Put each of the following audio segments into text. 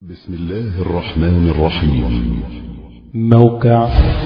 بسم الله الرحمن الرحيم موقع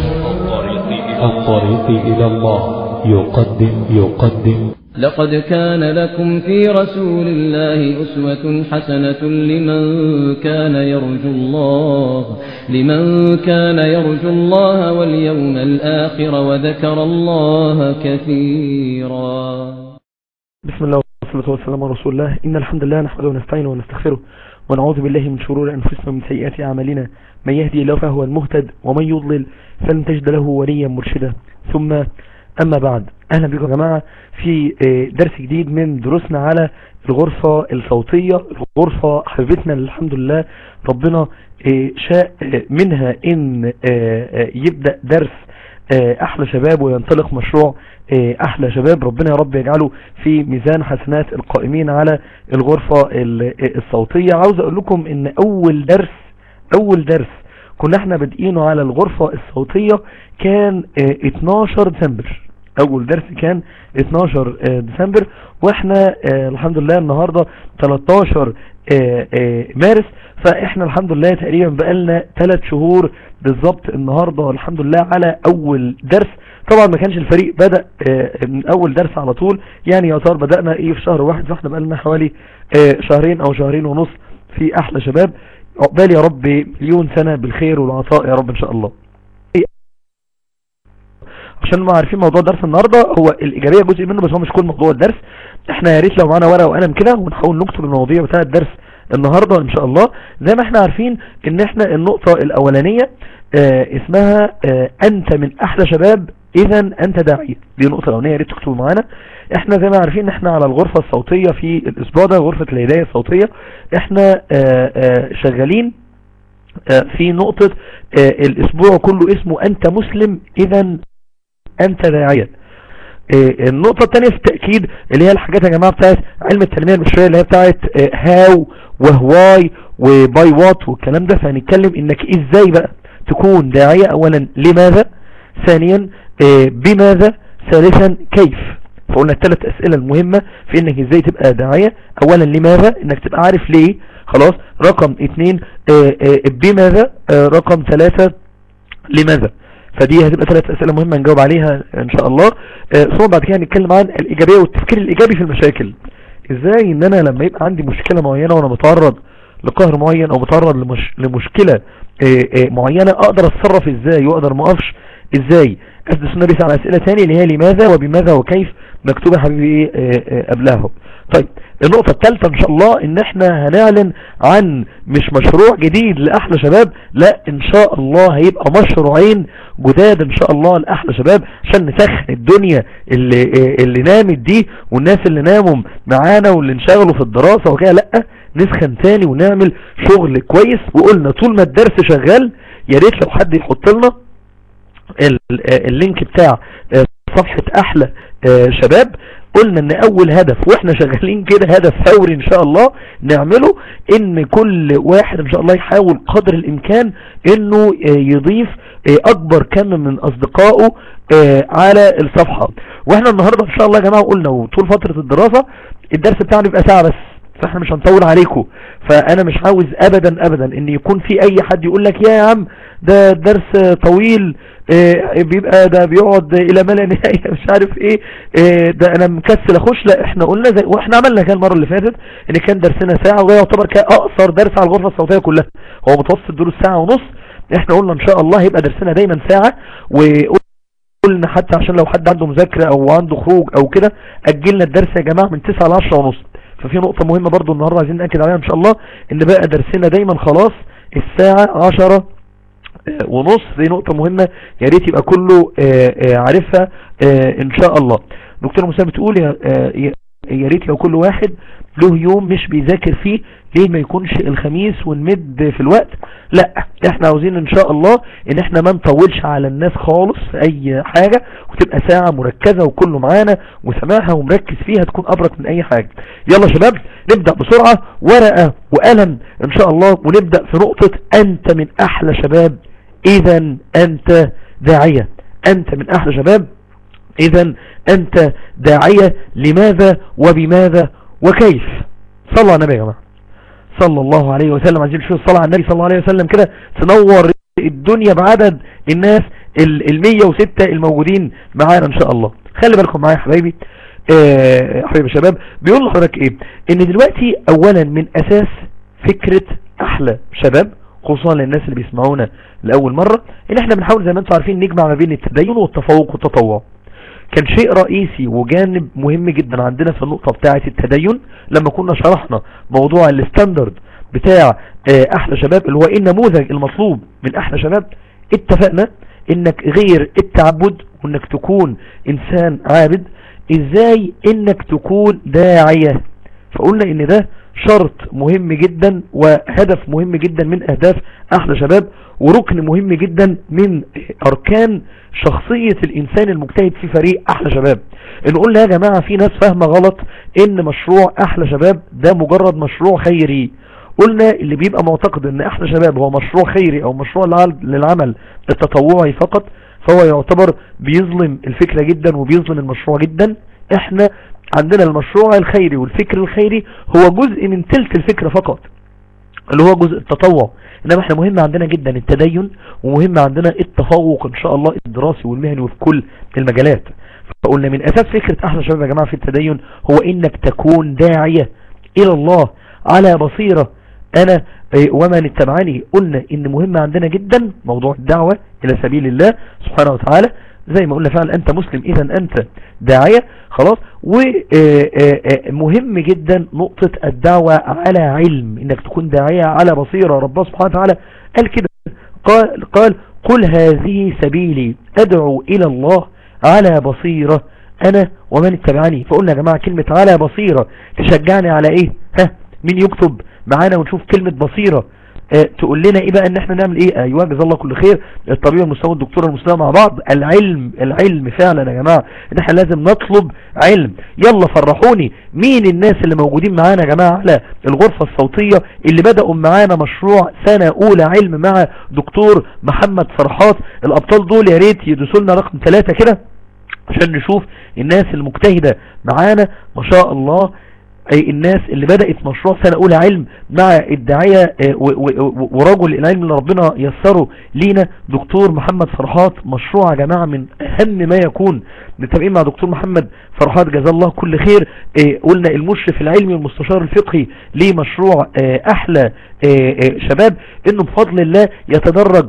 الطريق إلى الله يقدم يقدم لقد كان لكم في رسول الله أسوة حسنة لمن كان يرجو الله لمن كان يرجو الله واليوم الآخر وذكر الله كثيرا بسم الله والصلاة والسلام على رسول الله إن الحمد لله نحمده ونستعينه ونستغفره ونعوذ بالله من شرور أنفسنا ومن سيئات أعمالنا من يهدي الله فهو المهتد ومن يضلل فلن تجد له وليا مرشدا ثم أما بعد أهلا بكم يا جماعة في درس جديد من دروسنا على الغرفة الصوتية الغرفة حبيبتنا الحمد لله ربنا شاء منها إن يبدأ درس أحلى شباب وينطلق مشروع أحلى شباب ربنا يا رب يجعله في ميزان حسنات القائمين على الغرفة الصوتية عاوز أقول لكم إن أول درس أول درس كنا احنا بادئينه على الغرفة الصوتية كان 12 ديسمبر اول درس كان 12 ديسمبر واحنا الحمد لله النهاردة 13 مارس فاحنا الحمد لله تقريبا بقالنا 3 شهور بالظبط النهاردة الحمد لله على اول درس طبعا ما كانش الفريق بدأ من اول درس على طول يعني يا ترى بدأنا ايه في شهر واحد فاحنا بقالنا حوالي شهرين او شهرين ونص في احلى شباب عقبال يا رب مليون سنة بالخير والعطاء يا رب ان شاء الله عشان ما عارفين موضوع درس النهاردة هو الإيجابية جزء منه بس هو مش كل موضوع الدرس احنا يا ريت لو معانا ورقة وقلم كده ونحاول نكتب المواضيع بتاع الدرس النهاردة ان شاء الله زي ما احنا عارفين ان احنا النقطة الاولانية اه اسمها اه انت من احلى شباب اذا انت داعية دي النقطة الاولانية يا ريت تكتبوا معانا احنا زي ما عارفين احنا على الغرفة الصوتية في الاسبوع ده غرفة الهداية الصوتية احنا اه شغالين في نقطة الاسبوع كله اسمه انت مسلم اذا انت داعية النقطة الثانية في التأكيد اللي هي الحاجات يا جماعة بتاعت علم التنمية البشرية اللي هي بتاعت هاو وهواي وباي وات والكلام ده فهنتكلم انك ازاي بقى تكون داعية اولا لماذا ثانيا بماذا ثالثا كيف فقلنا الثلاث اسئلة المهمة في انك ازاي تبقى داعية اولا لماذا انك تبقى عارف ليه خلاص رقم اثنين بماذا رقم ثلاثة لماذا فدي هتبقى ثلاث اسئله مهمه نجاوب عليها ان شاء الله ثم بعد كده هنتكلم عن الايجابيه والتفكير الايجابي في المشاكل ازاي ان انا لما يبقى عندي مشكله معينه وانا متعرض لقهر معين او متعرض لمش... لمشكله معينه اقدر اتصرف ازاي واقدر ما اقفش ازاي اسد السنه دي على اسئله ثانيه اللي هي لماذا وبماذا وكيف مكتوبه حبيبي ايه قبلها طيب النقطة الثالثة ان شاء الله ان احنا هنعلن عن مش مشروع جديد لأحلى شباب لا ان شاء الله هيبقى مشروعين جداد ان شاء الله لأحلى شباب عشان نسخن الدنيا اللي, اللي نامت دي والناس اللي ناموا معانا واللي انشغلوا في الدراسة وكده لا نسخن تاني ونعمل شغل كويس وقلنا طول ما الدرس شغال يا ريت لو حد يحط لنا اللينك بتاع صفحة احلى شباب قلنا ان اول هدف واحنا شغالين كده هدف فوري ان شاء الله نعمله ان كل واحد ان شاء الله يحاول قدر الامكان انه يضيف اكبر كم من اصدقائه على الصفحة واحنا النهاردة ان شاء الله يا جماعة قلنا وطول فترة الدراسة الدرس بتاعنا بيبقى ساعة بس فاحنا مش هنطول عليكم فانا مش عاوز ابدا ابدا ان يكون في اي حد يقول لك يا عم ده درس طويل إيه بيبقى ده بيقعد الى ما لا نهايه مش عارف ايه, إيه ده انا مكسل اخش لا احنا قلنا زي واحنا عملنا كان المره اللي فاتت ان كان درسنا ساعه وده يعتبر كاقصر درس على الغرفه الصوتيه كلها هو متوسط دروس ساعه ونص احنا قلنا ان شاء الله هيبقى درسنا دايما ساعه وقلنا حتى عشان لو حد عنده مذاكره او عنده خروج او كده اجلنا الدرس يا جماعه من 9 ل 10 ونص ففي نقطة مهمة برضو النهاردة عايزين نأكد عليها ان شاء الله ان بقى درسنا دايما خلاص الساعة عشرة ونص دي نقطة مهمة يا ريت يبقى كله عارفها ان شاء الله دكتور مسام بتقول يا ريت لو كل واحد له يوم مش بيذاكر فيه ليه ما يكونش الخميس ونمد في الوقت لا احنا عاوزين ان شاء الله ان احنا ما نطولش على الناس خالص في اي حاجة وتبقى ساعة مركزة وكله معانا وسماعها ومركز فيها تكون ابرك من اي حاجة يلا شباب نبدأ بسرعة ورقة وقلم ان شاء الله ونبدأ في نقطة انت من احلى شباب اذا انت داعية انت من احلى شباب اذا انت داعية لماذا وبماذا وكيف صلى على النبي يا جماعة صلى الله عليه وسلم عايزين نشوف الصلاة على النبي صلى الله عليه وسلم كده تنور الدنيا بعدد الناس ال 106 الموجودين معانا ان شاء الله خلي بالكم معايا يا حبايبي آه حبايبي شباب بيقول لحضرتك ايه ان دلوقتي اولا من اساس فكرة احلى شباب خصوصا للناس اللي بيسمعونا لأول مرة ان احنا بنحاول زي ما انتم عارفين نجمع ما بين التدين والتفوق والتطوع كان شيء رئيسي وجانب مهم جدا عندنا في النقطة بتاعة التدين لما كنا شرحنا موضوع الستاندرد بتاع احلى شباب اللي هو ايه النموذج المطلوب من احلى شباب اتفقنا انك غير التعبد وانك تكون انسان عابد ازاي انك تكون داعية فقلنا ان ده شرط مهم جدا وهدف مهم جدا من اهداف احلى شباب وركن مهم جدا من اركان شخصية الانسان المجتهد في فريق احلى شباب ان قلنا يا جماعة في ناس فاهمة غلط ان مشروع احلى شباب ده مجرد مشروع خيري قلنا اللي بيبقى معتقد ان احلى شباب هو مشروع خيري او مشروع للعمل التطوعي فقط فهو يعتبر بيظلم الفكرة جدا وبيظلم المشروع جدا احنا عندنا المشروع الخيري والفكر الخيري هو جزء من تلك الفكرة فقط اللي هو جزء التطوع انما احنا مهم عندنا جدا التدين ومهم عندنا التفوق ان شاء الله الدراسي والمهني وفي كل المجالات فقلنا من اساس فكرة احلى شباب يا جماعة في التدين هو انك تكون داعية الى الله على بصيرة انا ومن اتبعني قلنا ان مهم عندنا جدا موضوع الدعوة الى سبيل الله سبحانه وتعالى زي ما قلنا فعلا انت مسلم اذا انت داعية خلاص ومهم جدا نقطة الدعوة على علم انك تكون داعية على بصيرة ربنا سبحانه وتعالى قال كده قال, قال قل هذه سبيلي ادعو الى الله على بصيرة انا ومن اتبعني فقلنا يا جماعة كلمة على بصيرة تشجعني على ايه ها مين يكتب معانا ونشوف كلمة بصيرة اه تقول لنا ايه بقى ان احنا نعمل ايه ايوه جزا الله كل خير الطبيب المستوى الدكتور المستوى مع بعض العلم العلم فعلا يا جماعة ان احنا لازم نطلب علم يلا فرحوني مين الناس اللي موجودين معانا يا جماعة على الغرفة الصوتية اللي بدأوا معانا مشروع سنة اولى علم مع دكتور محمد فرحات الابطال دول يا ريت يدوسوا لنا رقم ثلاثة كده عشان نشوف الناس المجتهدة معانا ما شاء الله اي الناس اللي بدأت مشروع سنة اولى علم مع الداعية ورجل العلم اللي ربنا يسره لينا دكتور محمد فرحات مشروع يا جماعة من اهم ما يكون متابعين مع دكتور محمد فرحات جزاه الله كل خير قلنا المشرف العلمي والمستشار الفقهي لمشروع احلى شباب انه بفضل الله يتدرج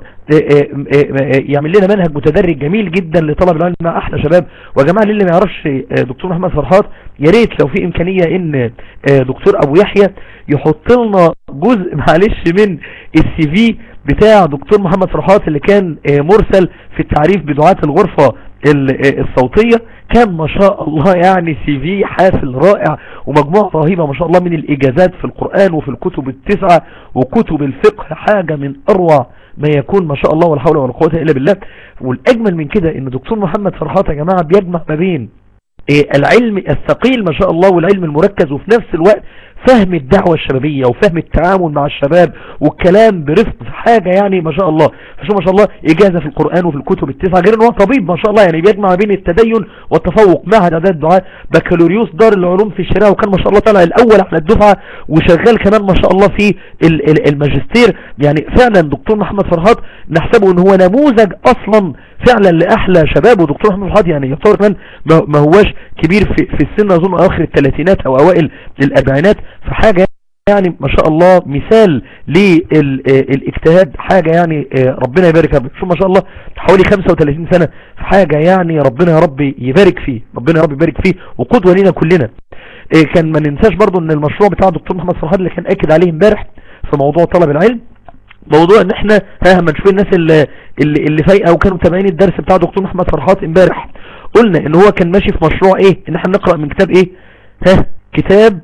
يعمل لنا منهج متدرج جميل جدا لطلب العلم مع احلى شباب ويا جماعه اللي ما يعرفش دكتور محمد فرحات يا ريت لو في امكانيه ان دكتور ابو يحيى يحط لنا جزء معلش من السي في بتاع دكتور محمد فرحات اللي كان مرسل في التعريف بدعاة الغرفة الصوتية كان ما شاء الله يعني سي في حافل رائع ومجموعة رهيبة ما شاء الله من الإجازات في القرآن وفي الكتب التسعة وكتب الفقه حاجة من أروع ما يكون ما شاء الله ولا حول ولا قوة إلا بالله والأجمل من كده إن دكتور محمد فرحات يا جماعة بيجمع ما بين العلم الثقيل ما شاء الله والعلم المركز وفي نفس الوقت فهم الدعوة الشبابية وفهم التعامل مع الشباب والكلام برفق حاجة يعني ما شاء الله فشو ما شاء الله إجازة في القرآن وفي الكتب التسعة غير أنه طبيب ما شاء الله يعني بيجمع بين التدين والتفوق معهد إعداد الدعاء بكالوريوس دار العلوم في الشريعة وكان ما شاء الله طالع الأول على الدفعة وشغال كمان ما شاء الله في الماجستير يعني فعلا دكتور محمد فرهاد نحسبه ان هو نموذج اصلا فعلا لاحلى شباب ودكتور محمد فرهاد يعني يعتبر كمان ما هواش كبير في, في السن اظن اواخر الثلاثينات او اوائل الاربعينات فحاجة يعني ما شاء الله مثال للاجتهاد حاجة يعني ربنا يبارك فيه شو ما شاء الله حوالي 35 سنة في حاجة يعني ربنا يا رب يبارك فيه ربنا يا رب يبارك فيه وقدوة لنا كلنا كان ما ننساش برضو ان المشروع بتاع دكتور محمد فرهاد اللي كان اكد عليه امبارح في موضوع طلب العلم موضوع ان احنا ها ما نشوف الناس اللي اللي, اللي فايقه وكانوا متابعين الدرس بتاع دكتور محمد فرحات امبارح قلنا ان هو كان ماشي في مشروع ايه ان احنا نقرأ من كتاب ايه ها كتاب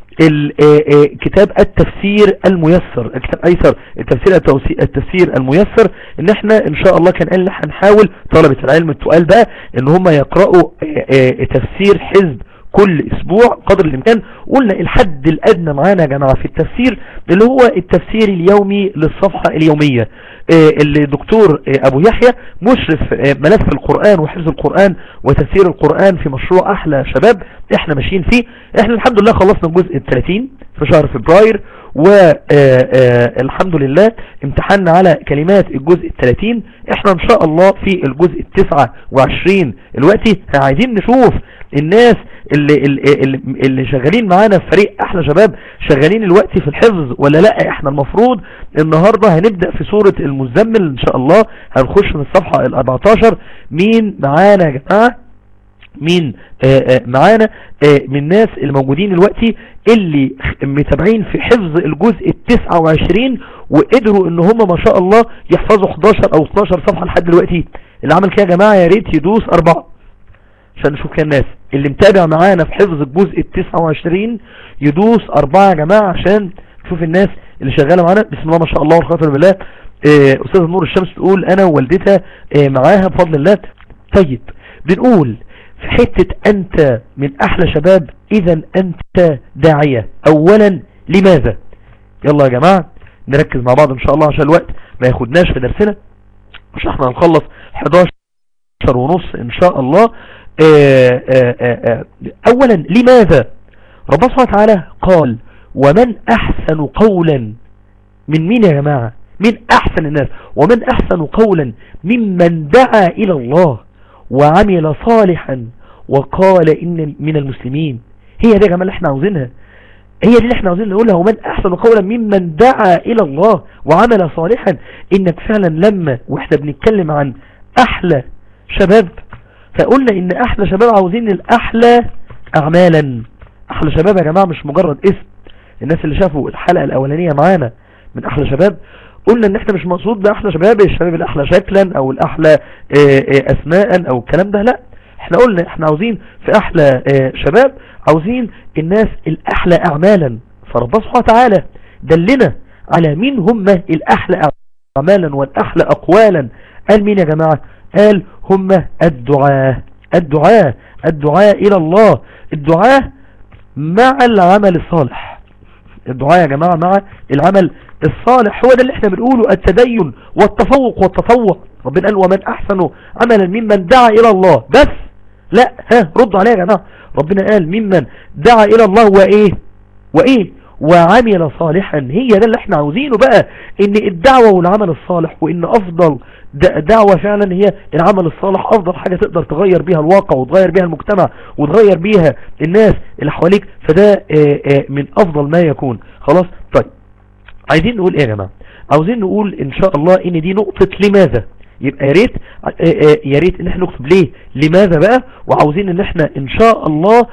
كتاب التفسير الميسر كتاب ايسر التفسير التفسير الميسر ان احنا ان شاء الله كان قال هنحاول طلبة العلم التقال بقى ان هم يقرأوا تفسير حزب كل اسبوع قدر الامكان قلنا الحد الادنى معانا يا جماعة في التفسير اللي هو التفسير اليومي للصفحة اليومية اللي دكتور ابو يحيى مشرف ملف القرآن وحفظ القرآن وتفسير القرآن في مشروع احلى شباب احنا ماشيين فيه احنا الحمد لله خلصنا الجزء الثلاثين في شهر فبراير والحمد لله امتحنا على كلمات الجزء الثلاثين احنا ان شاء الله في الجزء التسعة وعشرين الوقتي عايزين نشوف الناس اللي, اللي, اللي شغالين معانا في فريق احلى شباب شغالين الوقت في الحفظ ولا لا احنا المفروض النهاردة هنبدأ في سورة المزمل ان شاء الله هنخش في الصفحة ال 14 مين معانا يا جماعة مين معانا من الناس الموجودين دلوقتي اللي متابعين في حفظ الجزء التسعة وعشرين وقدروا ان هم ما شاء الله يحفظوا 11 او 12 صفحة لحد دلوقتي اللي عمل كده يا جماعة يا ريت يدوس اربعة عشان نشوف كده الناس اللي متابع معانا في حفظ الجزء التسعة وعشرين يدوس اربعة يا جماعة عشان نشوف الناس اللي شغالة معانا بسم الله ما شاء الله والخاطر بالله استاذ نور الشمس تقول انا ووالدتها معاها بفضل الله طيب بنقول في حتة انت من احلى شباب اذا انت داعية اولا لماذا يلا يا جماعة نركز مع بعض ان شاء الله عشان الوقت ما ياخدناش في درسنا مش احنا هنخلص 11 ونص ان شاء الله آآ آآ اولا لماذا ربنا سبحانه وتعالى قال ومن احسن قولا من مين يا جماعة من احسن الناس ومن احسن قولا ممن دعا الى الله وعمل صالحا وقال إن من المسلمين هي دي يا جماعة اللي احنا عاوزينها هي دي اللي احنا عاوزين نقولها ومن أحسن قولا ممن دعا إلى الله وعمل صالحا إنك فعلا لما واحنا بنتكلم عن أحلى شباب فقلنا إن أحلى شباب عاوزين الأحلى أعمالا أحلى شباب يا جماعة مش مجرد اسم الناس اللي شافوا الحلقة الأولانية معانا من أحلى شباب قلنا ان احنا مش مقصود باحلى شباب الشباب الاحلى شكلا او الاحلى اسماء او الكلام ده لا احنا قلنا احنا عاوزين في احلى شباب عاوزين الناس الاحلى اعمالا فربنا سبحانه وتعالى دلنا على مين هم الاحلى اعمالا والاحلى اقوالا قال مين يا جماعة قال هم الدعاء الدعاء الدعاء الى الله الدعاء مع العمل الصالح الدعاء يا جماعة مع العمل الصالح هو ده اللي احنا بنقوله التدين والتفوق والتطوع ربنا قال ومن احسن عملا ممن دعا الى الله بس لا ها ردوا عليها يا جماعة ربنا قال ممن دعا الى الله وايه وايه وعمل صالحا هي ده اللي احنا عاوزينه بقى ان الدعوة والعمل الصالح وان افضل دعوة فعلا هي العمل الصالح افضل حاجة تقدر تغير بيها الواقع وتغير بيها المجتمع وتغير بيها الناس اللي حواليك فده من افضل ما يكون خلاص طيب عايزين نقول ايه يا جماعة عاوزين نقول ان شاء الله ان دي نقطة لماذا يبقى يا ريت يا ريت ان احنا نكتب ليه لماذا بقى وعاوزين ان احنا ان شاء الله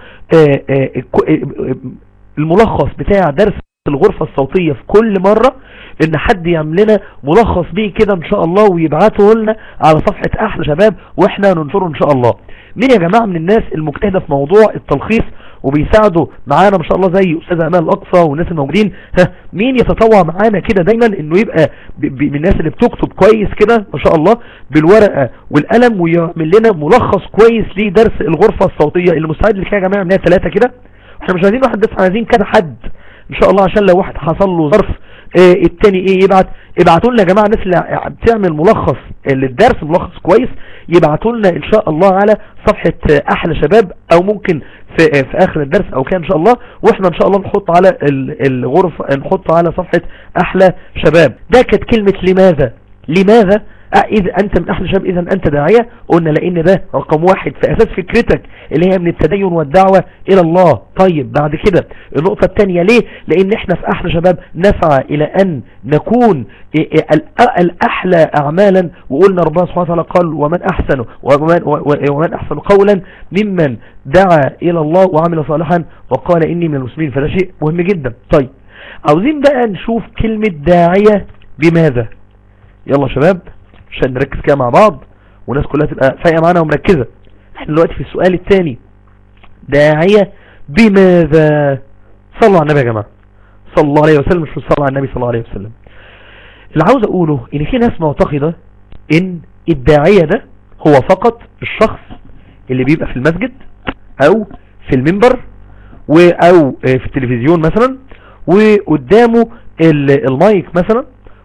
الملخص بتاع درس الغرفة الصوتية في كل مرة ان حد يعمل لنا ملخص بيه كده ان شاء الله ويبعته لنا على صفحة احلى شباب واحنا ننشره ان شاء الله مين يا جماعة من الناس المجتهدة في موضوع التلخيص وبيساعدوا معانا ما شاء الله زي استاذ امان الاقصى والناس الموجودين ها مين يتطوع معانا كده دايما انه يبقى من الناس اللي بتكتب كويس كده ما شاء الله بالورقة والقلم ويعمل لنا ملخص كويس لدرس الغرفة الصوتية اللي مستعد لكده يا جماعة منها ثلاثة كده احنا مش عايزين واحد بس عايزين كده حد ان شاء الله عشان لو واحد حصل له ظرف اه التاني ايه يبعت ابعتوا لنا يا جماعة الناس اللي بتعمل ملخص للدرس ملخص كويس يبعتوا لنا ان شاء الله على صفحة احلى شباب او ممكن في, في اخر الدرس او كان ان شاء الله واحنا ان شاء الله نحط على الغرفة نحط على صفحة احلى شباب ده كانت كلمة لماذا لماذا اذا انت من احلى شباب اذا انت داعية قلنا لان ده رقم واحد في اساس فكرتك اللي هي من التدين والدعوة الى الله طيب بعد كده النقطة الثانية ليه لان احنا في احلى شباب نسعى الى ان نكون الاحلى اعمالا وقلنا ربنا سبحانه وتعالى قال ومن احسن ومن, ومن احسن قولا ممن دعا الى الله وعمل صالحا وقال اني من المسلمين فده شيء مهم جدا طيب عاوزين بقى نشوف كلمة داعية بماذا يلا شباب عشان نركز كده مع بعض والناس كلها تبقى فايقة معانا ومركزة احنا دلوقتي في السؤال الثاني داعية بماذا صلوا على النبي يا جماعة صلى الله عليه وسلم مش صلى على النبي صلى الله عليه وسلم اللي عاوز اقوله ان في ناس معتقدة ان الداعية ده هو فقط الشخص اللي بيبقى في المسجد او في المنبر و او في التلفزيون مثلا وقدامه المايك مثلا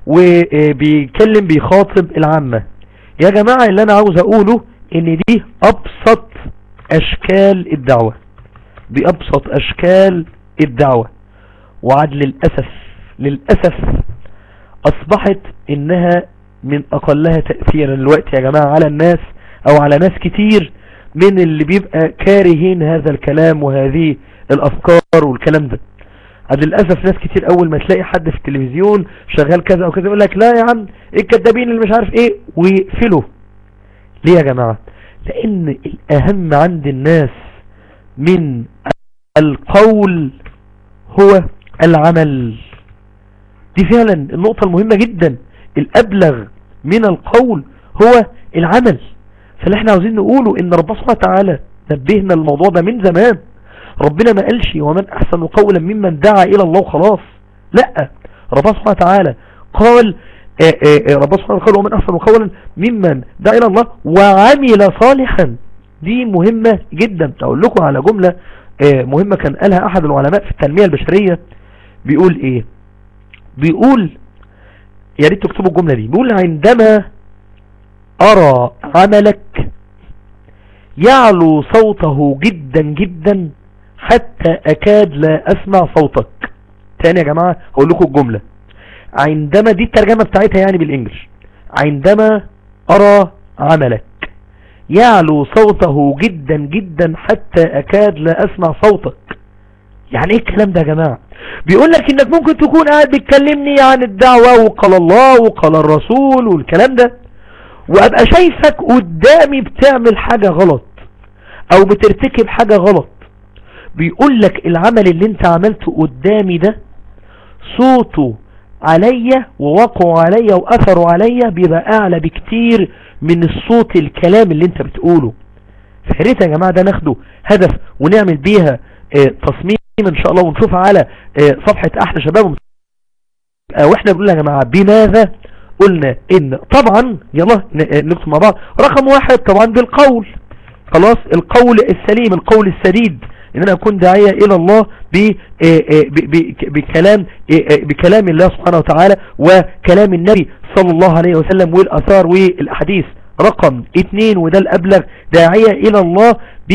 وبيتكلم بيخاطب العامة يا جماعة اللي انا عاوز اقوله ان دي ابسط اشكال الدعوة بابسط اشكال الدعوة وعد للأسف للأسف اصبحت انها من اقلها تأثيرا الوقت يا جماعة على الناس او على ناس كتير من اللي بيبقى كارهين هذا الكلام وهذه الافكار والكلام ده عاد للأسف ناس كتير اول ما تلاقي حد في التلفزيون شغال كذا او كذا يقول لك لا يا عم ايه الكدابين اللي مش عارف ايه ويقفلوا ليه يا جماعة لان الاهم عند الناس من القول هو العمل دي فعلا النقطة المهمة جدا الابلغ من القول هو العمل فاللي احنا عاوزين نقوله ان ربنا سبحانه وتعالى نبهنا الموضوع ده من زمان ربنا ما قالش ومن احسن قولا ممن دعا الى الله وخلاص لا ربنا سبحانه وتعالى قال ربنا سبحانه وتعالى ومن احسن قولا ممن دعا الى الله وعمل صالحا دي مهمة جدا اقول لكم على جملة مهمة كان قالها احد العلماء في التنمية البشرية بيقول ايه بيقول يا ريت تكتبوا الجملة دي بيقول عندما ارى عملك يعلو صوته جدا جدا حتى اكاد لا اسمع صوتك تاني يا جماعة هقول لكم الجملة عندما دي الترجمة بتاعتها يعني بالانجلش عندما ارى عملك يعلو صوته جدا جدا حتى اكاد لا اسمع صوتك يعني ايه الكلام ده يا جماعة بيقول لك انك ممكن تكون قاعد بتكلمني عن الدعوة وقال الله وقال الرسول والكلام ده وابقى شايفك قدامي بتعمل حاجة غلط او بترتكب حاجة غلط بيقول لك العمل اللي انت عملته قدامي ده صوته عليا ووقعه عليا واثره عليا بيبقى اعلى بكتير من الصوت الكلام اللي انت بتقوله فهريت يا جماعة ده ناخده هدف ونعمل بيها اه تصميم ان شاء الله ونشوفها على اه صفحة احلى شباب اه واحنا بنقول يا جماعة بماذا قلنا ان طبعا يلا نكتب مع بعض رقم واحد طبعا بالقول خلاص القول السليم القول السديد ان انا اكون داعية الى الله بكلام بكلام الله سبحانه وتعالى وكلام النبي صلى الله عليه وسلم والاثار والاحاديث رقم اتنين وده الابلغ داعية الى الله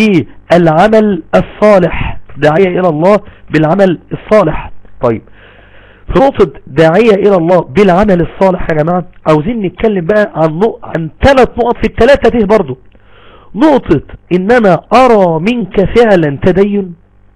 بالعمل الصالح داعية الى الله بالعمل الصالح طيب في نقطة داعية الى الله بالعمل الصالح يا جماعة عاوزين نتكلم بقى عن نق... عن ثلاث نقط في الثلاثة دي برضو نقطة ان انا ارى منك فعلا تدين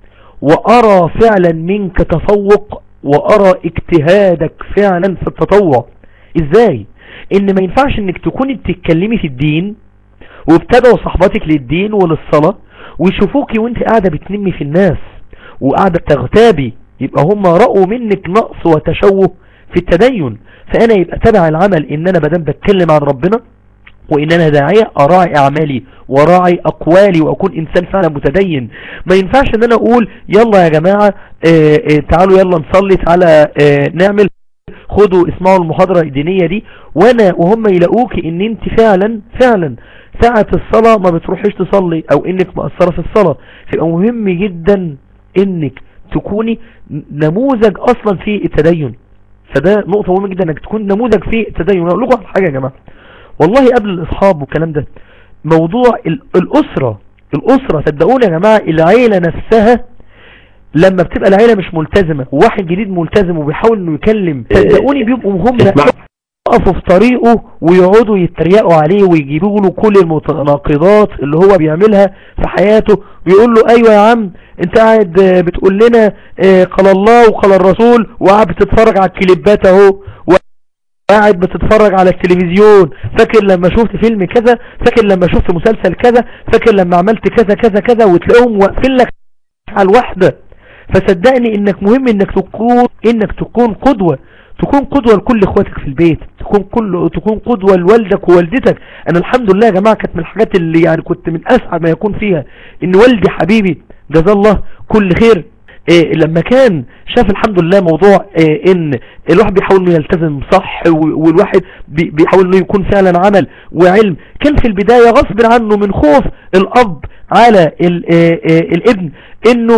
وارى فعلا منك تفوق وارى اجتهادك فعلا في التطوع ازاي ان ما ينفعش انك تكوني بتتكلمي في الدين وابتدوا صحباتك للدين وللصلاة ويشوفوكي وانت قاعدة بتنمي في الناس وقاعدة تغتابي يبقى هم رأوا منك نقص وتشوه في التدين فانا يبقى تبع العمل ان انا بدم بتكلم عن ربنا وان انا داعية اراعي اعمالي وراعي اقوالي واكون انسان فعلا متدين ما ينفعش ان انا اقول يلا يا جماعة اه اه تعالوا يلا نصلي تعالى اه نعمل خدوا اسمعوا المحاضرة الدينية دي وانا وهم يلاقوك ان انت فعلا فعلا ساعة الصلاة ما بتروحيش تصلي او انك مقصرة في الصلاة فيبقى مهم جدا انك تكوني نموذج اصلا في التدين فده نقطة مهمة جدا انك تكون نموذج في التدين اقول لكم حاجة يا جماعة والله قبل الاصحاب والكلام ده موضوع الاسرة الاسرة صدقوني يا جماعة العيلة نفسها لما بتبقى العيلة مش ملتزمة وواحد جديد ملتزم وبيحاول انه يكلم صدقوني بيبقوا هم يقفوا في طريقه ويقعدوا يتريقوا عليه ويجيبوا له كل المتناقضات اللي هو بيعملها في حياته ويقول له ايوه يا عم انت قاعد بتقول لنا قال الله وقال الرسول وقاعد بتتفرج على الكليبات اهو قاعد بتتفرج على التلفزيون فاكر لما شفت فيلم كذا فاكر لما شفت مسلسل كذا فاكر لما عملت كذا كذا كذا وتلاقيهم واقفين لك على الواحدة فصدقني انك مهم انك تكون انك تكون قدوة تكون قدوة لكل اخواتك في البيت تكون كل تكون قدوة لوالدك ووالدتك انا الحمد لله يا جماعة كانت من الحاجات اللي يعني كنت من اسعد ما يكون فيها ان والدي حبيبي جزاه الله كل خير إيه لما كان شاف الحمد لله موضوع إيه ان الواحد بيحاول انه يلتزم صح والواحد بي بيحاول انه يكون فعلا عمل وعلم كان في البداية غصب عنه من خوف الاب على ال إيه الابن انه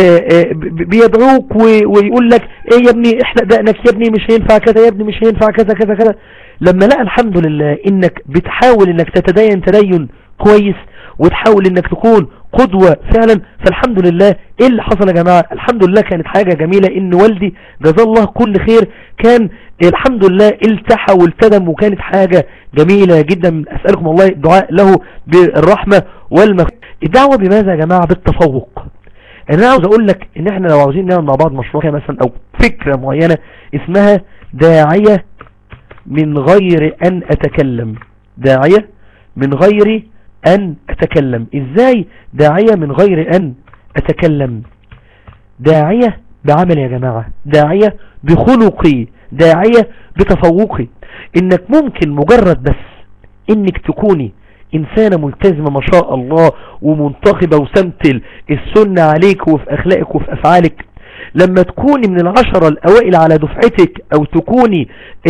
بيدعوك ويقول لك ايه يا ابني احلق دقنك يا ابني مش هينفع كذا يا ابني مش هينفع كذا كذا كذا لما لقى الحمد لله انك بتحاول انك تتدين تدين كويس وتحاول انك تكون قدوة فعلا فالحمد لله ايه اللي حصل يا جماعة الحمد لله كانت حاجة جميلة ان والدي جزاه الله كل خير كان الحمد لله التحى والتدم وكانت حاجة جميلة جدا اسألكم الله الدعاء له بالرحمة والمغفرة الدعوة بماذا يا جماعة بالتفوق انا عاوز اقول لك ان احنا لو عاوزين نعمل مع بعض مشروع مثلا او فكرة معينة اسمها داعية من غير ان اتكلم داعية من غير أن أتكلم إزاي داعية من غير أن أتكلم داعية بعمل يا جماعة داعية بخلقي داعية بتفوقي إنك ممكن مجرد بس إنك تكوني إنسانة ملتزمة ما شاء الله ومنتخبة وسمت السنة عليك وفي أخلاقك وفي أفعالك لما تكوني من العشرة الأوائل على دفعتك أو تكوني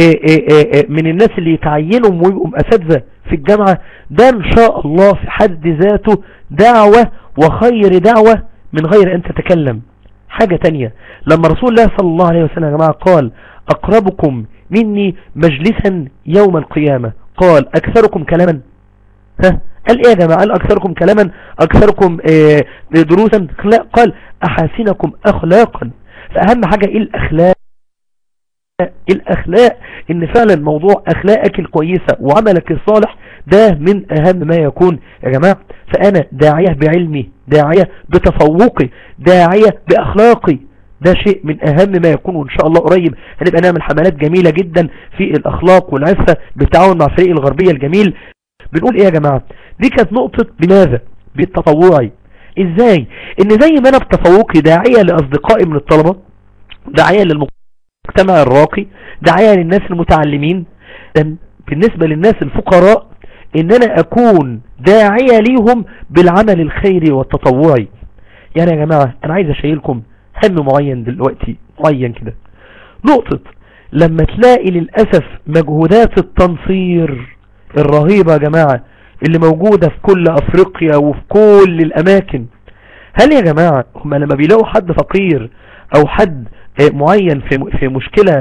من الناس اللي يتعينوا ويبقوا أساتذة في الجامعة ده ان شاء الله في حد ذاته دعوة وخير دعوة من غير ان تتكلم حاجة تانية لما رسول الله صلى الله عليه وسلم يا جماعة قال اقربكم مني مجلسا يوم القيامة قال اكثركم كلاما ها قال ايه يا جماعة قال اكثركم كلاما اكثركم اه دروسا قال احاسنكم اخلاقا فاهم حاجة ايه الاخلاق الاخلاق ان فعلا موضوع اخلاقك الكويسة وعملك الصالح ده من اهم ما يكون يا جماعة فانا داعية بعلمي داعية بتفوقي داعية باخلاقي ده شيء من اهم ما يكون وان شاء الله قريب هنبقى نعمل حملات جميلة جدا في الاخلاق والعفة بالتعاون مع فريق الغربية الجميل بنقول ايه يا جماعة دي كانت نقطة بماذا بالتطوعي ازاي ان زي ما انا بتفوقي داعية لاصدقائي من الطلبة داعية للمقاومة المجتمع الراقي دعاية للناس المتعلمين بالنسبة للناس الفقراء ان انا اكون داعية ليهم بالعمل الخيري والتطوعي يعني يا جماعة انا عايز اشيلكم هم معين دلوقتي معين كده نقطة لما تلاقي للأسف مجهودات التنصير الرهيبة يا جماعة اللي موجودة في كل افريقيا وفي كل الاماكن هل يا جماعة هم لما بيلاقوا حد فقير او حد معين في في مشكلة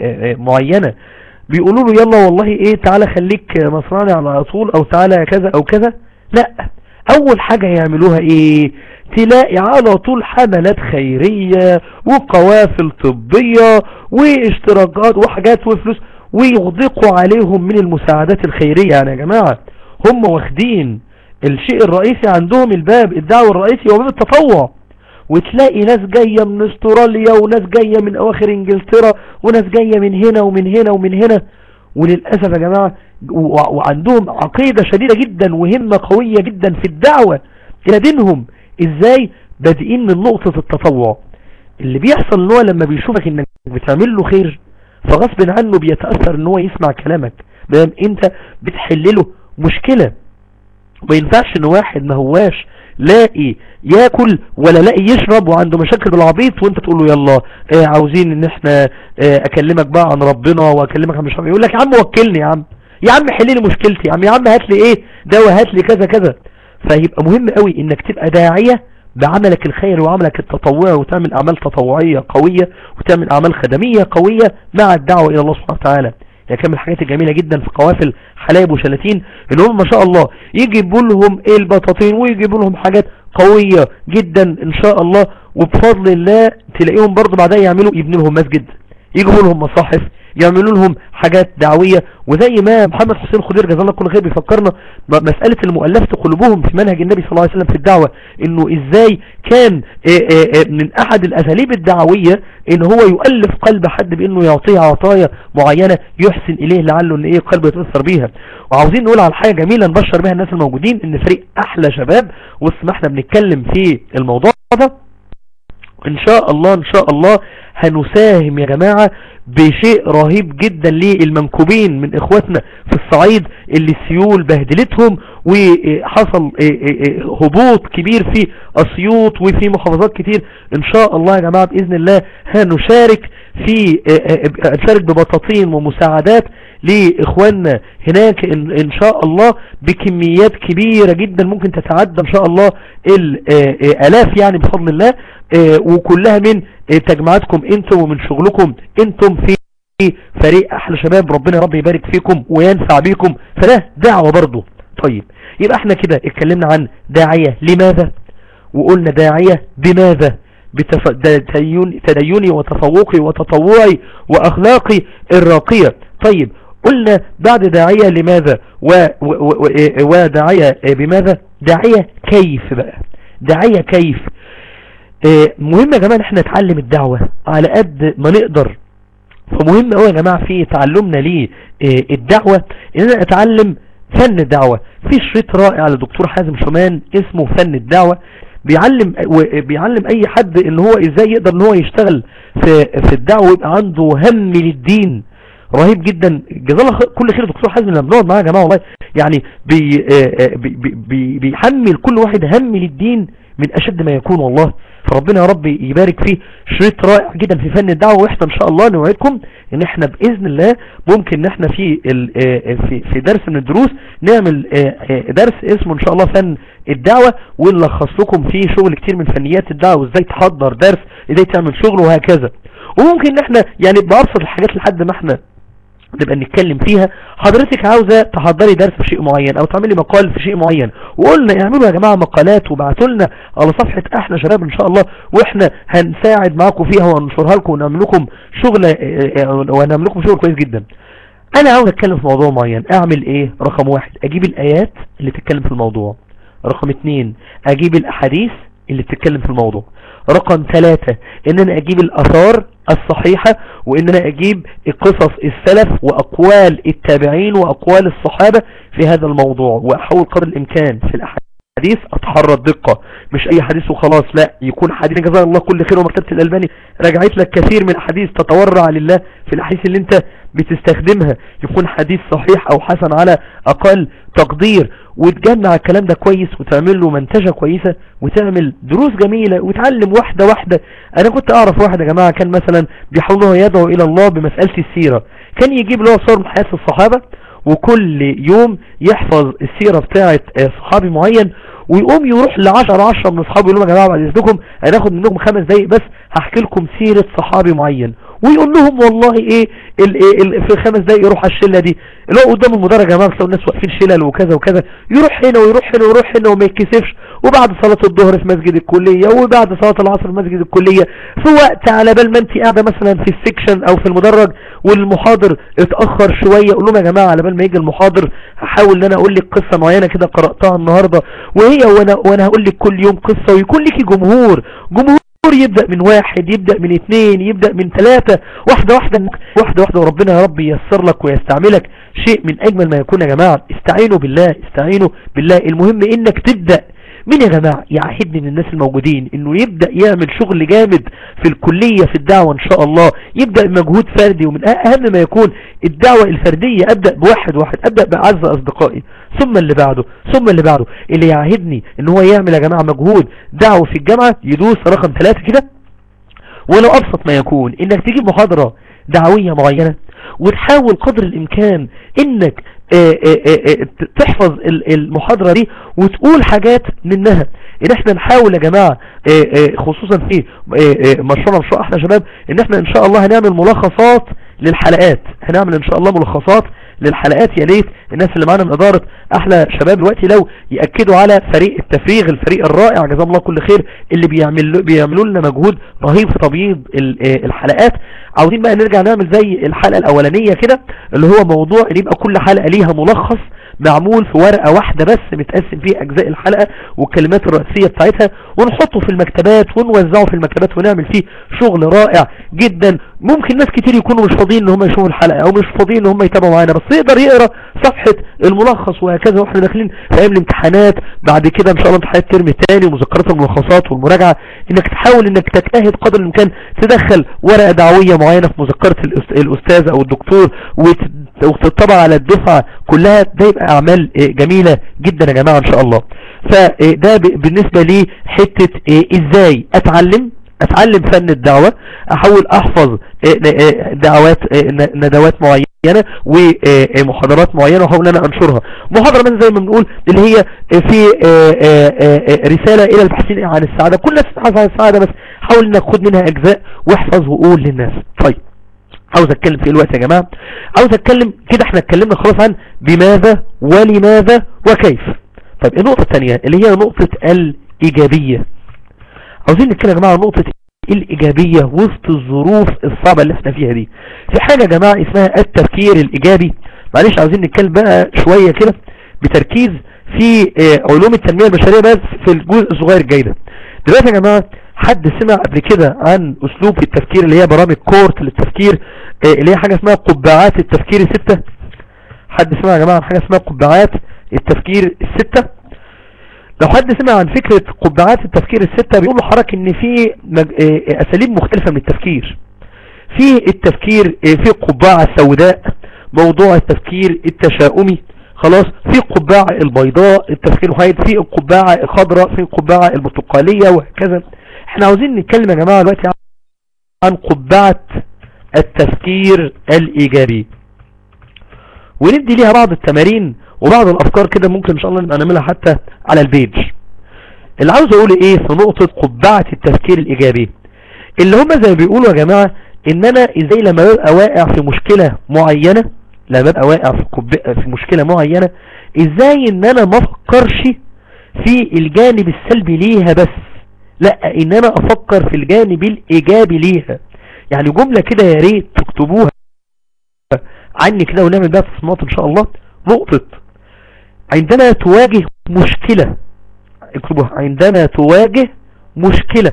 معينة بيقولوا له يلا والله ايه تعالى خليك نصراني على طول او تعالى كذا او كذا لا اول حاجة يعملوها ايه تلاقي على طول حملات خيرية وقوافل طبية واشتراكات وحاجات وفلوس ويغدقوا عليهم من المساعدات الخيرية يعني يا جماعة هم واخدين الشيء الرئيسي عندهم الباب الدعوة الرئيسي هو باب التطوع وتلاقي ناس جاية من استراليا وناس جاية من اواخر انجلترا وناس جاية من هنا ومن هنا ومن هنا وللأسف يا جماعة وعندهم عقيدة شديدة جدا وهمة قوية جدا في الدعوة الى دينهم ازاي بادئين من نقطة التطوع اللي بيحصل ان هو لما بيشوفك انك بتعمل له خير فغصب عنه بيتأثر ان هو يسمع كلامك بدل انت بتحلله مشكلة ما ينفعش ان واحد ما هواش لاقي ياكل ولا لاقي يشرب وعنده مشاكل بالعبيط وانت تقول له يلا اه عاوزين ان احنا اه اكلمك بقى عن ربنا واكلمك عن مش عارف يقول لك يا عم وكلني يا عم يا عم حل لي مشكلتي يا عم يا عم هات لي ايه دواء هات لي كذا كذا فيبقى مهم قوي انك تبقى داعية بعملك الخير وعملك التطوعي وتعمل اعمال تطوعية قوية وتعمل اعمال خدمية قوية مع الدعوة الى الله سبحانه وتعالى يعني كان من الحاجات الجميلة جدا في قوافل حلايب وشلاتين ان هم ما شاء الله يجيبوا لهم ايه البطاطين ويجيبوا لهم حاجات قوية جدا ان شاء الله وبفضل الله تلاقيهم برضو بعدها يعملوا يبنوا لهم مسجد يجيبوا لهم مصاحف يعملوا لهم حاجات دعوية وزي ما محمد حسين خضير جزاه الله كل خير بيفكرنا مسألة المؤلفة قلوبهم في منهج النبي صلى الله عليه وسلم في الدعوة انه ازاي كان من احد الاساليب الدعوية ان هو يؤلف قلب حد بانه يعطيه عطايا معينة يحسن اليه لعله ان ايه قلبه يتأثر بيها وعاوزين نقول على حاجة جميلة نبشر بها الناس الموجودين ان فريق احلى شباب وسط ما احنا بنتكلم في الموضوع ده ان شاء الله ان شاء الله هنساهم يا جماعة بشيء رهيب جدا للمنكوبين من اخواتنا في الصعيد اللي السيول بهدلتهم وحصل هبوط كبير في اسيوط وفي محافظات كتير ان شاء الله يا جماعة باذن الله هنشارك في نشارك ببطاطين ومساعدات لاخواننا هناك إن, ان شاء الله بكميات كبيرة جدا ممكن تتعدى ان شاء الله الالاف يعني بفضل الله وكلها من تجمعاتكم انتم ومن شغلكم انتم في فريق احلى شباب ربنا رب يبارك فيكم وينفع بيكم فده دعوة برضو طيب يبقى احنا كده اتكلمنا عن داعية لماذا وقلنا داعية بماذا بتديني تديني وتفوقي وتطوعي واخلاقي الراقية طيب قلنا بعد داعية لماذا و و و وداعية بماذا داعية كيف بقى داعية كيف مهم يا جماعة احنا نتعلم الدعوة على قد ما نقدر فمهم قوي يا جماعة في تعلمنا للدعوة ان انا اتعلم فن الدعوة في شريط رائع لدكتور حازم شمان اسمه فن الدعوة بيعلم بيعلم اي حد ان هو ازاي يقدر ان هو يشتغل في في الدعوة ويبقى عنده هم للدين رهيب جدا جزاه الله كل خير دكتور حازم لما بنقعد معاه يا جماعه والله يعني بي بي بي بيحمل كل واحد هم للدين من اشد ما يكون والله فربنا يا رب يبارك فيه شريط رائع جدا في فن الدعوه واحنا ان شاء الله نوعدكم ان احنا باذن الله ممكن ان احنا في في في درس من الدروس نعمل درس اسمه ان شاء الله فن الدعوه ونلخص لكم فيه شغل كتير من فنيات الدعوه وازاي تحضر درس ازاي تعمل شغل وهكذا وممكن ان احنا يعني بابسط الحاجات لحد ما احنا نبقى نتكلم فيها حضرتك عاوزة تحضري درس في شيء معين او تعملي مقال في شيء معين وقلنا اعملوا يا جماعة مقالات وبعتوا لنا على صفحة احنا شباب ان شاء الله واحنا هنساعد معاكم فيها وننشرها لكم ونعمل لكم شغل ونعمل لكم شغل كويس جدا انا عاوز اتكلم في موضوع معين اعمل ايه رقم واحد اجيب الايات اللي تتكلم في الموضوع رقم اتنين اجيب الاحاديث اللي بتتكلم في الموضوع رقم ثلاثة ان انا اجيب الاثار الصحيحة وان انا اجيب قصص السلف واقوال التابعين واقوال الصحابة في هذا الموضوع واحاول قدر الامكان في الاحاديث اتحرى الدقة مش اي حديث وخلاص لا يكون حديث جزاه الله كل خير ومكتبة الالباني رجعت لك كثير من الاحاديث تتورع لله في الاحاديث اللي انت بتستخدمها يكون حديث صحيح او حسن على اقل تقدير وتجمع الكلام ده كويس وتعمل له منتجة كويسة وتعمل دروس جميلة وتعلم واحدة واحدة انا كنت اعرف واحد يا جماعة كان مثلا بيحاول يدعو الى الله بمسألة السيرة كان يجيب له صور من حياة الصحابة وكل يوم يحفظ السيرة بتاعة صحابي معين ويقوم يروح لعشر عشرة من اصحابه يقول لهم يا جماعة بعد اذنكم هناخد منكم خمس دقايق بس هحكي لكم سيرة صحابي معين ويقول لهم والله ايه ال ال في خمس دقايق يروح على الشله دي اللي هو قدام المدرج يا جماعه تلاقوا الناس واقفين شلل وكذا وكذا يروح هنا ويروح هنا ويروح هنا وما يتكسفش وبعد صلاه الظهر في مسجد الكليه وبعد صلاه العصر في مسجد الكليه في وقت على بال ما انت قاعده مثلا في السكشن او في المدرج والمحاضر اتاخر شويه قول لهم يا جماعه على بال ما يجي المحاضر هحاول ان انا اقول لك قصه معينه كده قراتها النهارده وهي وانا وانا هقول لك كل يوم قصه ويكون لك جمهور جمهور يبدأ من واحد يبدأ من اثنين يبدأ من ثلاثة واحدة واحدة واحدة واحدة وربنا يا رب ييسر لك ويستعملك شيء من اجمل ما يكون يا جماعة استعينوا بالله استعينوا بالله المهم انك تبدأ مين يا جماعة يعهدني من الناس الموجودين انه يبدأ يعمل شغل جامد في الكلية في الدعوة ان شاء الله يبدأ بمجهود فردي ومن اهم ما يكون الدعوة الفردية ابدأ بواحد واحد ابدأ باعز اصدقائي ثم اللي بعده ثم اللي بعده اللي يعهدني ان هو يعمل يا جماعة مجهود دعوة في الجامعة يدوس رقم ثلاثة كده ولو ابسط ما يكون انك تجيب محاضرة دعوية معينة وتحاول قدر الامكان انك اه اه اه تحفظ المحاضرة دي وتقول حاجات منها ان احنا نحاول يا جماعة خصوصا في مشروع مشروع احنا شباب ان احنا ان شاء الله هنعمل ملخصات للحلقات هنعمل ان شاء الله ملخصات للحلقات يا ريت الناس اللي معانا من اداره احلى شباب دلوقتي لو ياكدوا على فريق التفريغ الفريق الرائع جزاهم الله كل خير اللي بيعمل بيعملوا لنا مجهود رهيب في تبييض الحلقات عاوزين بقى نرجع نعمل زي الحلقه الاولانيه كده اللي هو موضوع ان يبقى كل حلقه ليها ملخص معمول في ورقة واحدة بس متقسم فيه اجزاء الحلقة والكلمات الرئيسية بتاعتها ونحطه في المكتبات ونوزعه في المكتبات ونعمل فيه شغل رائع جدا ممكن ناس كتير يكونوا مش فاضيين ان هم يشوفوا الحلقة او مش فاضيين ان هم يتابعوا معانا بس يقدر يقرا صفحة الملخص وهكذا واحنا داخلين في ايام الامتحانات بعد كده ان شاء الله امتحانات الترم الثاني ومذكرات الملخصات والمراجعة انك تحاول انك تجتهد قدر الامكان تدخل ورقة دعوية معينة في مذكرة الأس- الاستاذ او الدكتور وت- وتطبع على الدفعة كلها ده يبقى اعمال آه، جميلة جدا يا جماعة ان شاء الله فده ب- بالنسبة لي حتة آه، ازاي اتعلم اتعلم فن الدعوة احاول احفظ آه، آه، دعوات آه، ن- ندوات معينة ومحاضرات معينة واحاول ان انا انشرها محاضرة مثلا زي ما بنقول اللي هي في آه، آه، آه، رسالة الى الباحثين عن السعادة كل الناس تبحث عن السعادة بس حاول انك خد منها اجزاء واحفظ وقول للناس طيب عاوز اتكلم في ايه الوقت يا جماعة عاوز اتكلم كده احنا اتكلمنا خلاص عن بماذا ولماذا وكيف طيب النقطة الثانية اللي هي نقطة الايجابية عاوزين نتكلم يا جماعة عن نقطة الإيجابية وسط الظروف الصعبة اللي احنا فيها دي في حاجة يا جماعة اسمها التفكير الإيجابي معلش عاوزين نتكلم بقى شوية كده بتركيز في آه، علوم التنمية البشرية بس في الجزء الصغير الجاي ده دلوقتي يا جماعة حد سمع قبل كده عن أسلوب في التفكير اللي هي برامج كورت للتفكير آه، اللي هي حاجة اسمها قبعات التفكير الستة حد سمع يا جماعة عن حاجة اسمها قبعات التفكير الستة لو حد سمع عن فكرة قبعات التفكير الستة بيقول له حضرتك ان في مج... آه، اساليب مختلفة من التفكير في التفكير آه، في القبعة السوداء موضوع التفكير التشاؤمي خلاص في القبعة البيضاء التفكير الوحيد في القبعة الخضراء في القبعة البرتقالية وهكذا احنا عاوزين نتكلم يا جماعة دلوقتي عن قبعة التفكير الايجابي وندي ليها بعض التمارين وبعض الافكار كده ممكن ان شاء الله نبقى نعملها حتى على البيج اللي عاوز اقول ايه في نقطة قبعة التفكير الايجابي اللي هم زي ما بيقولوا يا جماعة ان انا ازاي لما ببقى واقع في مشكلة معينة لما ببقى واقع في, قب... في مشكلة معينة ازاي ان انا ما افكرش في الجانب السلبي ليها بس لا ان انا افكر في الجانب الايجابي ليها يعني جملة كده يا ريت تكتبوها عني كده ونعمل بقى تصميمات ان شاء الله نقطة عندما تواجه مشكلة اكتبوها عندما تواجه مشكلة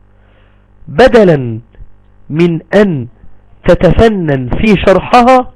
بدلا من ان تتفنن في شرحها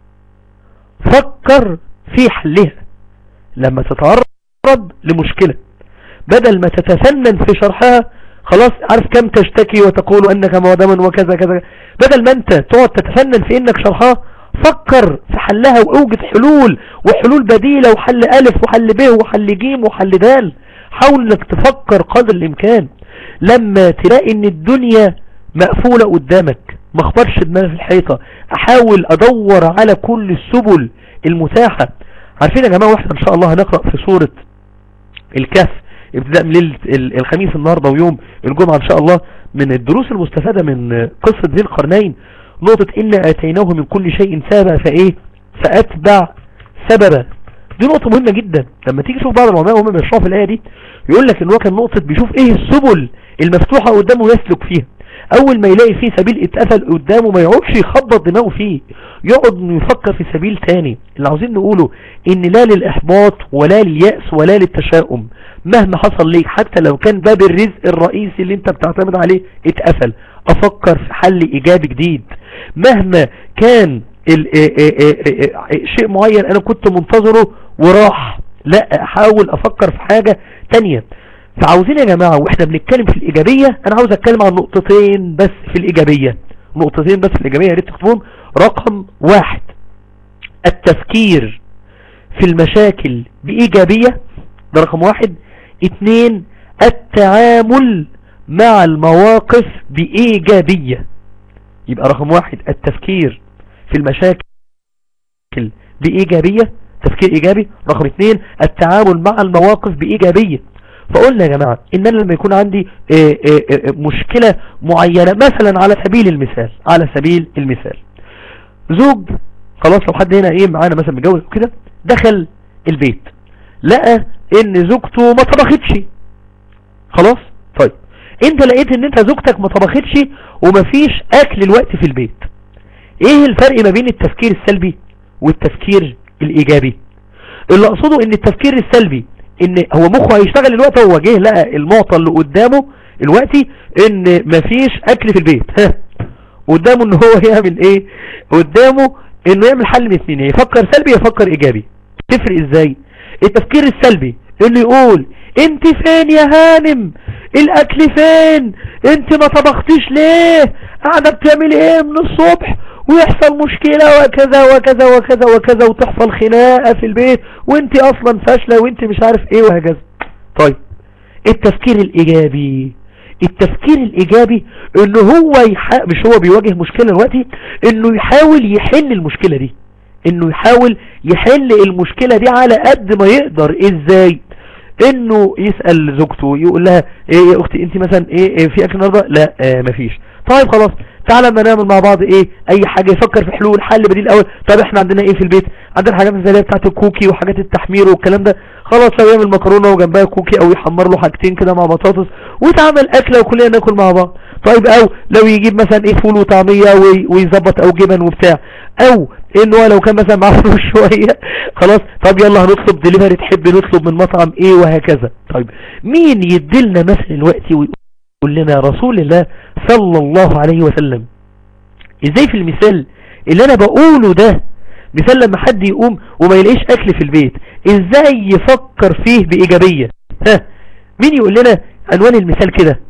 فكر في حلها لما تتعرض لمشكلة بدل ما تتفنن في شرحها خلاص عارف كم تشتكي وتقول انك مودما وكذا كذا بدل ما انت تقعد تتفنن في انك شرحها فكر في حلها واوجد حلول وحلول بديلة وحل الف وحل ب وحل ج وحل د حاول انك تفكر قدر الامكان لما تلاقي ان الدنيا مقفولة قدامك ما اخبرش دماغي في الحيطة احاول ادور على كل السبل المتاحة عارفين يا جماعة واحنا ان شاء الله هنقرأ في سورة الكهف ابتداء من ليلة ال- الخميس النهاردة ويوم الجمعة ان شاء الله من الدروس المستفادة من قصة ذي القرنين نقطة إن آتيناه من كل شيء سابع فإيه فأتبع سببا دي نقطة مهمة جدا لما تيجي تشوف بعض العلماء وهم بيشرحوا في الآية دي يقول لك إن هو كان نقطة بيشوف إيه السبل المفتوحة قدامه يسلك فيها أول ما يلاقي فيه سبيل اتقفل قدامه ما يقعدش يخبط دماغه فيه يقعد إنه يفكر في سبيل تاني اللي عاوزين نقوله إن لا للإحباط ولا لليأس ولا للتشاؤم مهما حصل ليك حتى لو كان باب الرزق الرئيسي اللي انت بتعتمد عليه اتقفل افكر في حل ايجابي جديد مهما كان ال- اه اه اه اه شيء معين انا كنت منتظره وراح لا احاول افكر في حاجة تانية فعاوزين يا جماعة واحنا بنتكلم في الايجابية انا عاوز اتكلم عن نقطتين بس في الايجابية نقطتين بس في الايجابية يا ريت تكتبهم رقم واحد التفكير في المشاكل بايجابية ده رقم واحد اتنين التعامل مع المواقف بإيجابية يبقى رقم واحد التفكير في المشاكل بإيجابية تفكير إيجابي رقم اثنين التعامل مع المواقف بإيجابية فقلنا يا جماعة إن أنا لما يكون عندي آه، آه، آه، مشكلة معينة مثلا على سبيل المثال على سبيل المثال زوج خلاص لو حد هنا ايه معانا مثلا متجوز كده دخل البيت لقى ان زوجته ما طبختش خلاص طيب انت لقيت ان انت زوجتك ما طبختش ومفيش اكل الوقت في البيت ايه الفرق ما بين التفكير السلبي والتفكير الايجابي اللي اقصده ان التفكير السلبي ان هو مخه هيشتغل الوقت هو جه لقى المعطى اللي قدامه الوقتي ان مفيش اكل في البيت ها قدامه ان هو يعمل ايه قدامه انه يعمل حل من اثنين يفكر سلبي يفكر ايجابي تفرق ازاي التفكير السلبي انه يقول انت فين يا هانم الاكل فين انت ما طبختيش ليه قاعدة بتعملي ايه من الصبح ويحصل مشكلة وكذا وكذا وكذا وكذا وتحصل خناقة في البيت وانت اصلا فاشلة وانت مش عارف ايه وهكذا طيب التفكير الايجابي التفكير الايجابي انه هو يح... مش هو بيواجه مشكلة دلوقتي انه يحاول يحل المشكلة دي انه يحاول يحل المشكلة دي على قد ما يقدر ازاي انه يسأل زوجته يقول لها ايه يا اختي انت مثلا ايه, إيه في اكل النهارده لا آه مفيش طيب خلاص تعالى ما نعمل مع بعض ايه اي حاجة يفكر في حلول حل بديل الاول طب احنا عندنا ايه في البيت عندنا حاجات زي بتاعت الكوكي وحاجات التحمير والكلام ده خلاص لو يعمل مكرونة وجنبها كوكي او يحمر له حاجتين كده مع بطاطس وتعمل اكلة وكلنا ناكل مع بعض طيب او لو يجيب مثلا ايه فول وطعمية ويظبط او جبن وبتاع او انه لو كان مثلا معاه فلوس شوية خلاص طب يلا هنطلب دليفري تحب نطلب من مطعم ايه وهكذا طيب مين يدلنا مثل الوقت ويقول لنا رسول الله صلى الله عليه وسلم ازاي في المثال اللي انا بقوله ده مثال لما حد يقوم وما يلاقيش اكل في البيت ازاي يفكر فيه بايجابية ها مين يقول لنا عنوان المثال كده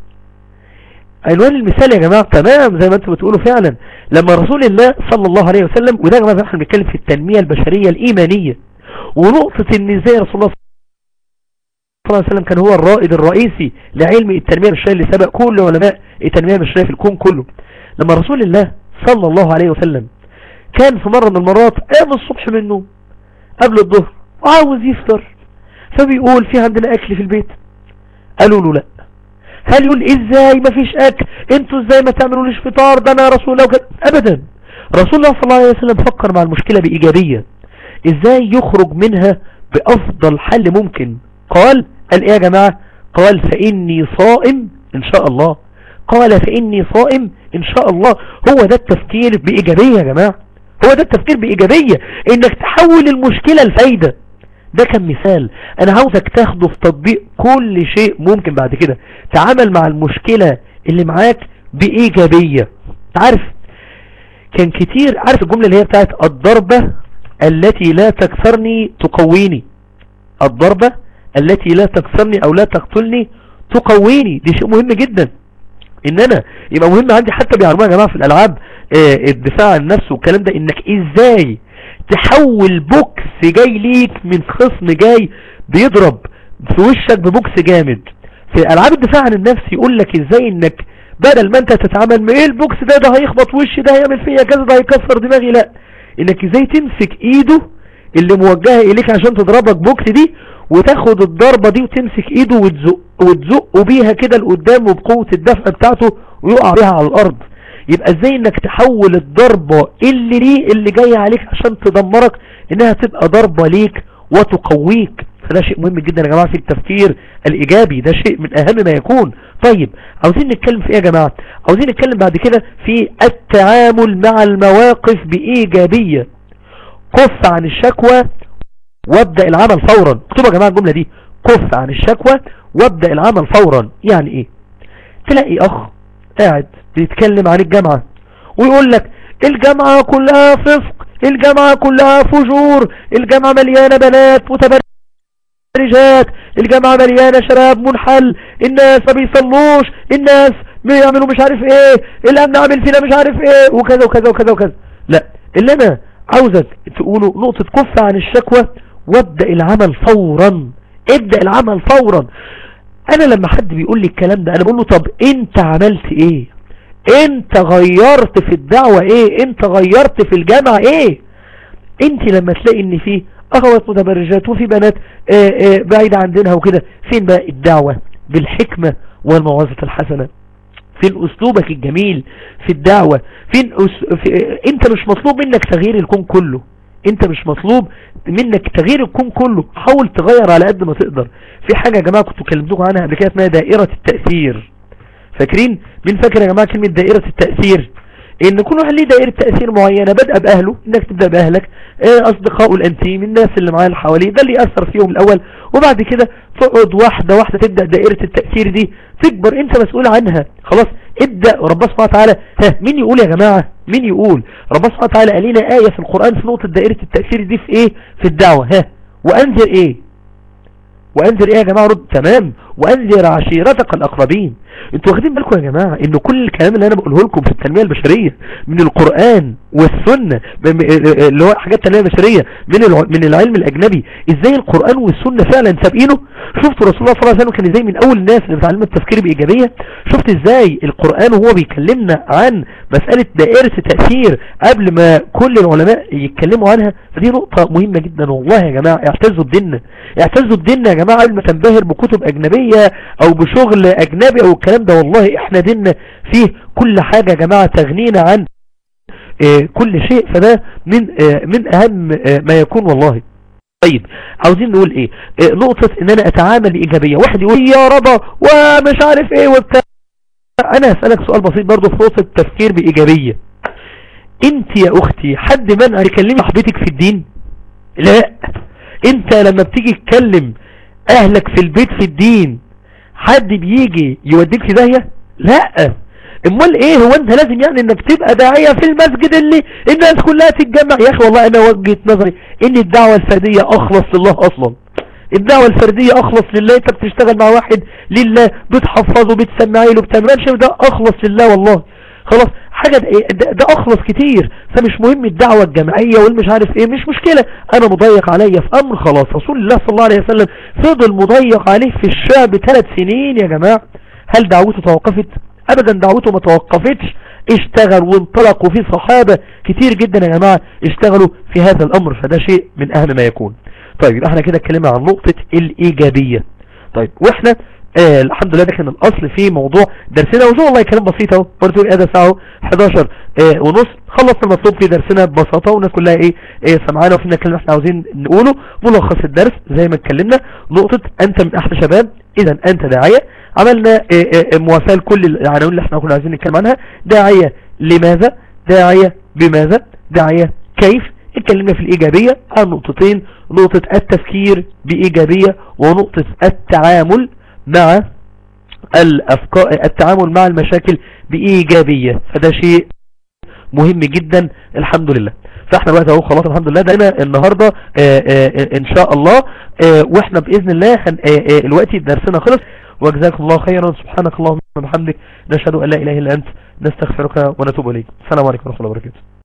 عنوان المثال يا جماعة تمام زي ما انتم بتقولوا فعلا لما رسول الله صلى الله عليه وسلم وده يا جماعة احنا بنتكلم في التنمية البشرية الإيمانية ونقطة ان ازاي رسول الله صلى الله عليه وسلم كان هو الرائد الرئيسي لعلم التنمية البشرية اللي سبق كل علماء التنمية البشرية في الكون كله لما رسول الله صلى الله عليه وسلم كان في مرة من المرات قام الصبح من النوم قبل الظهر وعاوز يفطر فبيقول في عندنا اكل في البيت قالوا له لا هل يقول ازاي ما فيش اكل انتوا ازاي ما تعملوليش فطار ده انا رسول الله وكذا ابدا رسول الله صلى الله عليه وسلم فكر مع المشكلة بايجابية ازاي يخرج منها بافضل حل ممكن قال قال ايه يا جماعة قال فاني صائم ان شاء الله قال فاني صائم ان شاء الله هو ده التفكير بايجابية يا جماعة هو ده التفكير بايجابية انك تحول المشكلة لفايدة ده كان مثال انا عاوزك تاخده في تطبيق كل شيء ممكن بعد كده تعامل مع المشكلة اللي معاك بايجابية عارف كان كتير عارف الجملة اللي هي بتاعت الضربة التي لا تكسرني تقويني الضربة التي لا تكسرني او لا تقتلني تقويني دي شيء مهم جدا ان انا يبقى مهم عندي حتى بيعلموها يا جماعة في الالعاب اه الدفاع عن النفس والكلام ده انك ازاي تحول بوكس جاي ليك من خصم جاي بيضرب في وشك ببوكس جامد في العاب الدفاع عن النفس يقول لك ازاي انك بدل ما انت تتعامل ما ايه البوكس ده ده هيخبط وشي ده هيعمل فيا كذا ده هيكسر دماغي لا انك ازاي تمسك ايده اللي موجهه اليك عشان تضربك بوكس دي وتاخد الضربة دي وتمسك ايده وتزق وتزقه بيها كده لقدام وبقوة الدفع بتاعته ويقع بيها على الارض يبقى ازاي انك تحول الضربة اللي ليه اللي جاية عليك عشان تدمرك انها تبقى ضربة ليك وتقويك فده شيء مهم جدا يا جماعة في التفكير الايجابي ده شيء من اهم ما يكون طيب عاوزين نتكلم في ايه يا جماعة عاوزين نتكلم بعد كده في التعامل مع المواقف بايجابية كف عن الشكوى وابدأ العمل فورا اكتبوا يا جماعة الجملة دي كف عن الشكوى وابدأ العمل فورا يعني ايه تلاقي اخ قاعد بيتكلم عن الجامعة ويقول لك الجامعة كلها فسق الجامعة كلها فجور الجامعة مليانة بنات متبرجات الجامعة مليانة شراب منحل الناس ما بيصلوش الناس بيعملوا مش عارف ايه الامن عامل فينا مش عارف ايه وكذا وكذا وكذا وكذا لا اللي انا عاوزك تقوله نقطة كف عن الشكوى وابدأ العمل فورا ابدأ العمل فورا انا لما حد بيقول لي الكلام ده انا بقول له طب انت عملت ايه انت غيرت في الدعوة ايه انت غيرت في الجامعة ايه انت لما تلاقي ان في اخوات متبرجات وفي بنات آآ آآ بعيدة عن دينها وكده فين بقى الدعوة بالحكمة والموعظة الحسنة فين اسلوبك الجميل في الدعوة فين أس... في... انت مش مطلوب منك تغيير الكون كله انت مش مطلوب منك تغيير الكون كله حاول تغير على قد ما تقدر في حاجة يا جماعة كنت كلمتكم عنها قبل كده اسمها دائرة التأثير فاكرين مين فاكر يا جماعة كلمة دائرة التأثير ان كل واحد ليه دائرة تأثير معينة بدأ بأهله انك تبدأ بأهلك اه اصدقائه الانتيم الناس اللي معاه اللي حواليه ده اللي يأثر فيهم الاول وبعد كده تقعد واحدة واحدة تبدأ دائرة التأثير دي تكبر انت مسؤول عنها خلاص ابدأ ربنا سبحانه وتعالى ها مين يقول يا جماعة مين يقول ربنا سبحانه وتعالى قال لنا آية في القرآن في نقطة دائرة التأثير دي في ايه في الدعوة ها وانذر ايه وانذر ايه يا جماعة رد تمام وانذر عشيرتك الاقربين انتوا واخدين بالكم يا جماعة ان كل الكلام اللي انا بقوله لكم في التنمية البشرية من القرآن والسنة اللي هو حاجات تنمية بشرية من من العلم الاجنبي ازاي القرآن والسنة فعلا سابقينه شفت رسول الله صلى الله عليه وسلم كان ازاي من اول الناس اللي بتعلم التفكير بايجابية شفت ازاي القرآن وهو بيكلمنا عن مسألة دائرة التأثير قبل ما كل العلماء يتكلموا عنها فدي نقطة مهمة جدا والله يا جماعة اعتزوا بديننا اعتزوا بديننا يا جماعة قبل ما تنبهر بكتب اجنبية او بشغل اجنبي او الكلام ده والله احنا ديننا فيه كل حاجة يا جماعة تغنينا عن اه كل شيء فده من اه من اهم اه ما يكون والله طيب عاوزين نقول ايه اه نقطة ان انا اتعامل بايجابية واحد يقول يا رضا ومش عارف ايه وبتاع انا هسألك سؤال بسيط برضو في نقطة التفكير بايجابية انت يا اختي حد منع يكلمي صاحبتك في الدين لا انت لما بتيجي تكلم اهلك في البيت في الدين حد بيجي يوديك في داهية لا امال ايه هو انت لازم يعني انك تبقى داعية في المسجد اللي الناس كلها تتجمع يا اخي والله انا وجهة نظري ان الدعوة الفردية اخلص لله اصلا الدعوة الفردية اخلص لله انت بتشتغل مع واحد لله بتحفظه بتسمعي له بتعملش ده اخلص لله والله خلاص حاجة ده, ده اخلص كتير فمش مهم الدعوة الجماعية والمش عارف ايه مش مشكلة انا مضيق عليا في امر خلاص رسول الله صلى الله عليه وسلم فضل مضيق عليه في الشعب ثلاث سنين يا جماعة هل دعوته توقفت ابدا دعوته ما توقفتش اشتغل وانطلق وفي صحابة كتير جدا يا جماعة اشتغلوا في هذا الامر فده شيء من اهم ما يكون طيب يبقى احنا كده اتكلمنا عن نقطة الايجابية طيب واحنا آه الحمد لله ده كان الاصل في موضوع درسنا وزو والله كلام بسيط اهو برضو ايه ده ساعه 11 آه ونص خلصنا المطلوب في درسنا ببساطة والناس كلها ايه, إيه سمعانا وفينا الكلام احنا عاوزين نقوله ملخص الدرس زي ما اتكلمنا نقطة انت من احد شباب اذا انت داعية عملنا إيه إيه مواساة لكل العناوين اللي احنا كنا عايزين نتكلم عنها داعية لماذا داعية بماذا داعية كيف اتكلمنا في الإيجابية عن نقطتين نقطة التفكير بإيجابية ونقطة التعامل مع الأفكار التعامل مع المشاكل بإيجابية فده شيء مهم جدا الحمد لله فاحنا بقى اهو خلاص الحمد لله ده النهاردة اه اه ان شاء الله اه واحنا باذن الله الوقت درسنا خلص وجزاك الله خيرا سبحانك اللهم وبحمدك نشهد ان لا اله الا انت نستغفرك ونتوب اليك السلام عليكم ورحمه الله وبركاته